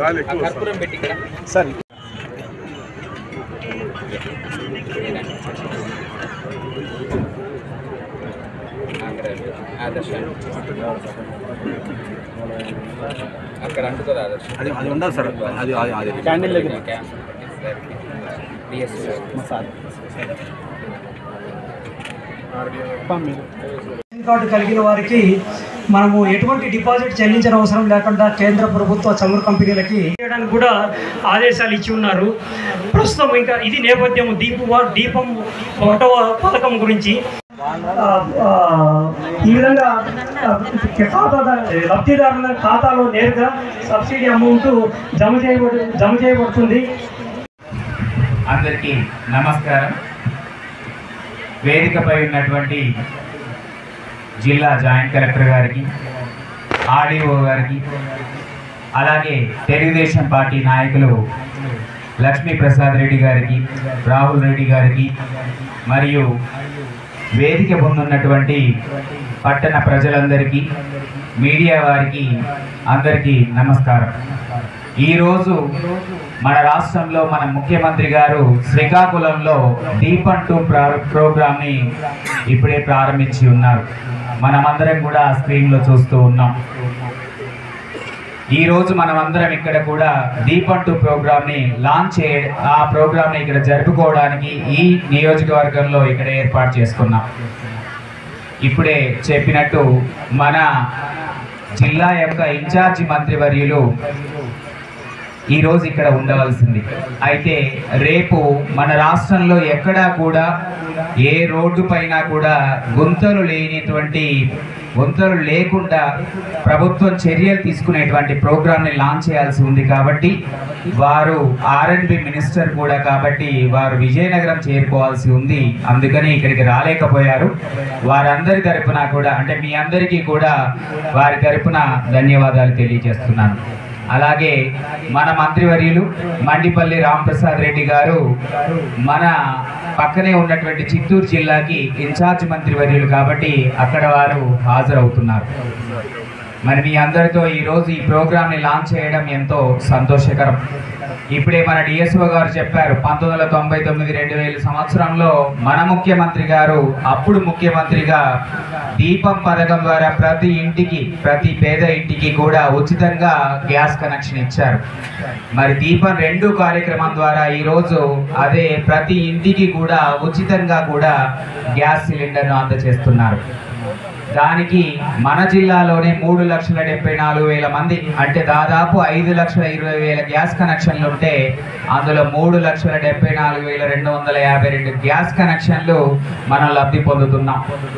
ఆ కర్పూరం పెట్టి ఇక్కడ సార్ ఆదర్శ అక్కడ అంటుతుంది ఆదర్శ అది అది ఉండాలి సార్ అది అది అది క్యాండిల్ దగ్గర డిఎస్ సార్ రేషన్ కార్డు కలిగిన వారికి మనము ఎటువంటి డిపాజిట్ చెల్లించిన అవసరం లేకుండా కేంద్ర ప్రభుత్వ చమురు కంపెనీలకి చేయడానికి కూడా ఆదేశాలు ఇచ్చి ఉన్నారు ప్రస్తుతం ఇంకా ఇది నేపథ్యం దీపు దీపం ఒకటవ పథకం గురించి ఆ, ఆ, ఈ విధంగా ఆ, ఖాతా లబ్ధిదారుల ఖాతాలో నేరుగా సబ్సిడీ అమౌంట్ జమ చేయబడు జమ చేయబడుతుంది అందరికీ నమస్కారం వేదికపై ఉన్నటువంటి జిల్లా జాయింట్ కలెక్టర్ గారికి ఆర్డీఓ గారికి అలాగే తెలుగుదేశం పార్టీ నాయకులు లక్ష్మీ ప్రసాద్ రెడ్డి గారికి రాహుల్ రెడ్డి గారికి మరియు వేదిక పొందున్నటువంటి పట్టణ ప్రజలందరికీ మీడియా వారికి అందరికీ నమస్కారం ఈరోజు మన రాష్ట్రంలో మన ముఖ్యమంత్రి గారు శ్రీకాకుళంలో దీపం టూ ప్రోగ్రామ్ని ఇప్పుడే ప్రారంభించి ఉన్నారు మనమందరం కూడా ఆ స్క్రీన్లో చూస్తూ ఉన్నాం ఈ రోజు మనమందరం ఇక్కడ కూడా దీపం టూ ప్రోగ్రామ్ని లాంచ్ చే ఆ ప్రోగ్రామ్ని ఇక్కడ జరుపుకోవడానికి ఈ నియోజకవర్గంలో ఇక్కడ ఏర్పాటు చేసుకున్నాం ఇప్పుడే చెప్పినట్టు మన జిల్లా యొక్క ఇన్ఛార్జి మంత్రివర్యులు ఈ రోజు ఇక్కడ ఉండవలసింది అయితే రేపు మన రాష్ట్రంలో ఎక్కడా కూడా ఏ రోడ్డు పైన కూడా గుంతలు లేనిటువంటి గుంతలు లేకుండా ప్రభుత్వం చర్యలు తీసుకునేటువంటి ప్రోగ్రామ్ని లాంచ్ చేయాల్సి ఉంది కాబట్టి వారు ఆర్ఎండ్బి మినిస్టర్ కూడా కాబట్టి వారు విజయనగరం చేరుకోవాల్సి ఉంది అందుకని ఇక్కడికి రాలేకపోయారు వారందరి తరపున కూడా అంటే మీ అందరికీ కూడా వారి తరపున ధన్యవాదాలు తెలియజేస్తున్నాను అలాగే మన మంత్రివర్యులు మండిపల్లి రాంప్రసాద్ రెడ్డి గారు మన పక్కనే ఉన్నటువంటి చిత్తూరు జిల్లాకి ఇన్ఛార్జ్ మంత్రివర్యులు కాబట్టి అక్కడ వారు హాజరవుతున్నారు మరి మీ అందరితో ఈరోజు ఈ ప్రోగ్రామ్ని లాంచ్ చేయడం ఎంతో సంతోషకరం ఇప్పుడే మన డిఎస్ఓ గారు చెప్పారు పంతొమ్మిది వందల తొంభై తొమ్మిది రెండు వేల సంవత్సరంలో మన ముఖ్యమంత్రి గారు అప్పుడు ముఖ్యమంత్రిగా దీపం పథకం ద్వారా ప్రతి ఇంటికి ప్రతి పేద ఇంటికి కూడా ఉచితంగా గ్యాస్ కనెక్షన్ ఇచ్చారు మరి దీపం రెండు కార్యక్రమం ద్వారా ఈరోజు అదే ప్రతి ఇంటికి కూడా ఉచితంగా కూడా గ్యాస్ సిలిండర్ను అందజేస్తున్నారు దానికి మన జిల్లాలోనే మూడు లక్షల డెబ్బై నాలుగు వేల మంది అంటే దాదాపు ఐదు లక్షల ఇరవై వేల గ్యాస్ కనెక్షన్లు ఉంటే అందులో మూడు లక్షల డెబ్బై నాలుగు వేల రెండు వందల యాభై రెండు గ్యాస్ కనెక్షన్లు మనం లబ్ధి పొందుతున్నాం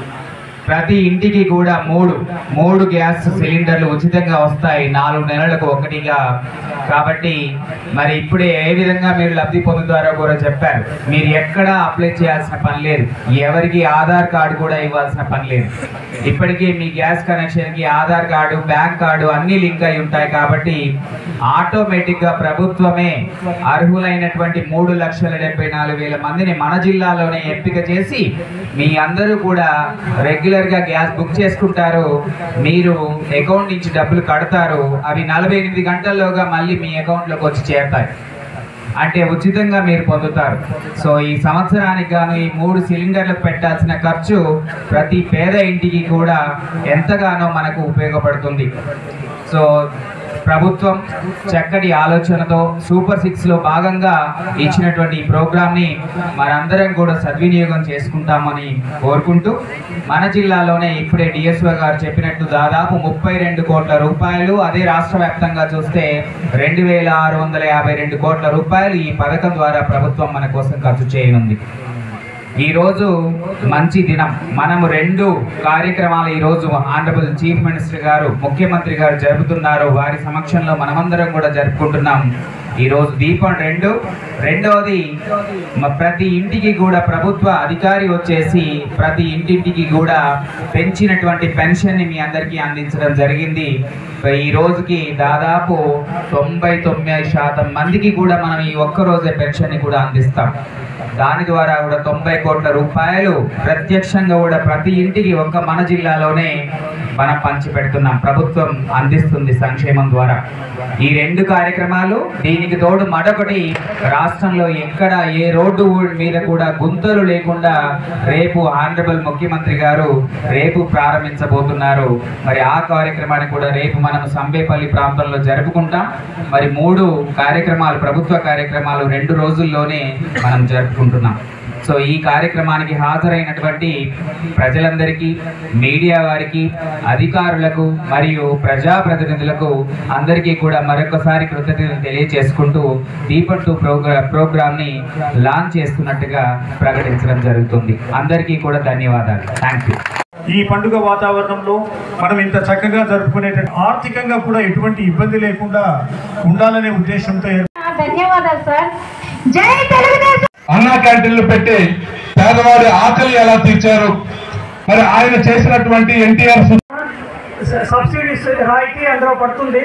ప్రతి ఇంటికి కూడా మూడు మూడు గ్యాస్ సిలిండర్లు ఉచితంగా వస్తాయి నాలుగు నెలలకు ఒకటిగా కాబట్టి మరి ఇప్పుడే ఏ విధంగా మీరు లబ్ధి పొందుతారో కూడా చెప్పారు మీరు ఎక్కడ అప్లై చేయాల్సిన పని లేదు ఎవరికి ఆధార్ కార్డు కూడా ఇవ్వాల్సిన పని లేదు ఇప్పటికీ మీ గ్యాస్ కనెక్షన్కి ఆధార్ కార్డు బ్యాంక్ కార్డు అన్నీ లింక్ అయి ఉంటాయి కాబట్టి ఆటోమేటిక్గా ప్రభుత్వమే అర్హులైనటువంటి మూడు లక్షల డెబ్బై నాలుగు వేల మందిని మన జిల్లాలోనే ఎంపిక చేసి మీ అందరూ కూడా రెగ్యులర్గా గ్యాస్ బుక్ చేసుకుంటారు మీరు అకౌంట్ నుంచి డబ్బులు కడతారు అవి నలభై ఎనిమిది గంటల్లోగా మళ్ళీ మీ అకౌంట్లోకి వచ్చి చేరుతాయి అంటే ఉచితంగా మీరు పొందుతారు సో ఈ సంవత్సరానికి గాను ఈ మూడు సిలిండర్లకు పెట్టాల్సిన ఖర్చు ప్రతి పేద ఇంటికి కూడా ఎంతగానో మనకు ఉపయోగపడుతుంది సో ప్రభుత్వం చక్కటి ఆలోచనతో సూపర్ సిక్స్లో భాగంగా ఇచ్చినటువంటి ఈ ప్రోగ్రామ్ని మనందరం కూడా సద్వినియోగం చేసుకుంటామని కోరుకుంటూ మన జిల్లాలోనే ఇప్పుడే డిఎస్ఓ గారు చెప్పినట్టు దాదాపు ముప్పై రెండు కోట్ల రూపాయలు అదే రాష్ట్ర వ్యాప్తంగా చూస్తే రెండు వేల ఆరు వందల యాభై రెండు కోట్ల రూపాయలు ఈ పథకం ద్వారా ప్రభుత్వం మన కోసం ఖర్చు చేయనుంది ఈ రోజు మంచి దినం మనము రెండు కార్యక్రమాలు ఈ రోజు ఆనరబుల్ చీఫ్ మినిస్టర్ గారు ముఖ్యమంత్రి గారు జరుపుతున్నారు వారి సమక్షంలో మనమందరం కూడా జరుపుకుంటున్నాం ఈ రోజు దీపం రెండు రెండవది మ- ప్రతి ఇంటికి కూడా ప్రభుత్వ అధికారి వచ్చేసి ప్రతి ఇంటింటికి కూడా పెంచినటువంటి పెన్షన్ని మీ అందరికీ అందించడం జరిగింది ఈ రోజుకి దాదాపు తొంభై తొమ్మిది శాతం మందికి కూడా మనం ఈ ఒక్క రోజే పెన్షన్ని కూడా అందిస్తాం దాని ద్వారా కూడా తొంభై కోట్ల రూపాయలు ప్రత్యక్షంగా కూడా ప్రతి ఇంటికి ఒక్క మన జిల్లాలోనే మనం పంచి పెడుతున్నాం ప్రభుత్వం అందిస్తుంది సంక్షేమం ద్వారా ఈ రెండు కార్యక్రమాలు దీనికి తోడు మరొకటి రాష్ట్రంలో ఎక్కడ ఏ రోడ్డు మీద కూడా గుంతలు లేకుండా రేపు ఆనరబుల్ ముఖ్యమంత్రి గారు రేపు ప్రారంభించబోతున్నారు మరి ఆ కార్యక్రమాన్ని కూడా రేపు మనం సంబేపల్లి ప్రాంతంలో జరుపుకుంటాం మరి మూడు కార్యక్రమాలు ప్రభుత్వ కార్యక్రమాలు రెండు రోజుల్లోనే మనం జరుపుకుంటున్నాం సో ఈ కార్యక్రమానికి హాజరైనటువంటి ప్రజలందరికీ మీడియా వారికి అధికారులకు మరియు ప్రజాప్రతినిధులకు అందరికీ కూడా మరొకసారి కృతజ్ఞతలు తెలియజేసుకుంటూ దీపం టూ ప్రోగ్రా ప్రోగ్రామ్ని లాంచ్ చేస్తున్నట్టుగా ప్రకటించడం జరుగుతుంది అందరికీ కూడా ధన్యవాదాలు థ్యాంక్ యూ ఈ పండుగ వాతావరణంలో మనం ఇంత చక్కగా జరుపుకునే ఆర్థికంగా కూడా ఎటువంటి ఇబ్బంది లేకుండా ఉండాలనే ఉద్దేశంతో ఏర్ప- ధన్యవాదాలు సార్ జై తెలుగుదేశం అన్నా క్యాంటీన్లు పెట్టి పేదవాడి ఆకలి ఎలా తీర్చారు మరి ఆయన చేసినటువంటి ఎన్టీఆర్ స- సబ్సిడీస్ రాయితీ అందులో పడుతుంది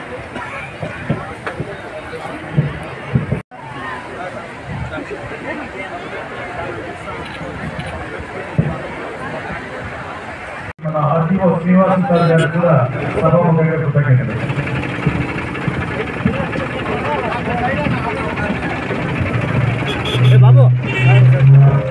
మన ఆర్టీఓ శ్రీనివాసన్ సార్ గారు కూడా సభాముఖంగా కృతజ్ఞతలు బాబు